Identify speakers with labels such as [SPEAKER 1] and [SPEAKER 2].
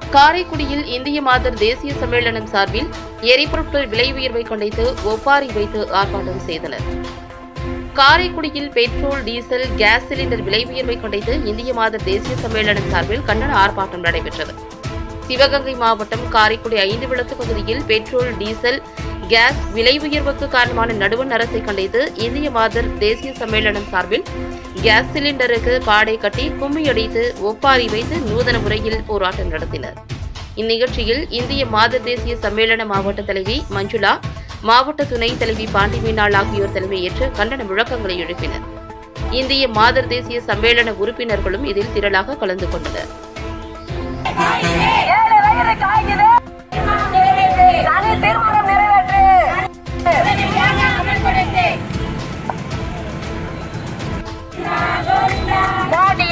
[SPEAKER 1] காரைக்குடியில் இந்திய மாதர் தேசிய சம்மேளனம் சார்பில் எரிபொருட்கள் விலை உயர்வை கண்டித்து ஒப்பாரி வைத்து ஆர்ப்பாட்டம் செய்தனர் காரைக்குடியில் பெட்ரோல் டீசல் கேஸ் சிலிண்டர் விலை உயர்வை கண்டித்து இந்திய மாதர் தேசிய சம்மேளனம் சார்பில் கண்டன ஆர்ப்பாட்டம் நடைபெற்றது சிவகங்கை மாவட்டம் காரைக்குடி ஐந்து விளக்கு பகுதியில் பெட்ரோல் டீசல் கேஸ் விலை உயர்வுக்கு காரணமான நடுவண் அரசை கண்டித்து இந்திய மாதர் தேசிய சம்மேளனம் சார்பில் கேஸ் சிலிண்டருக்கு பாடை கட்டி கும்மியடித்து ஒப்பாரி வைத்து நூதன முறையில் போராட்டம் நடத்தினர் இந்நிகழ்ச்சியில் இந்திய மாதர் தேசிய சம்மேளன மாவட்ட தலைவி மஞ்சுளா மாவட்ட துணைத் தலைவி பாண்டிமீனாள் ஆகியோர் தலைமையேற்று கண்டன முழக்கங்களை எழுப்பினர் இந்திய மாதர் தேசிய சம்மேளன உறுப்பினர்களும் இதில் திரளாக கலந்து கொண்டனர்
[SPEAKER 2] ஏழு வயிறு காய்க்குது தனி தீர்மானம் நிறைவேற்று மோடி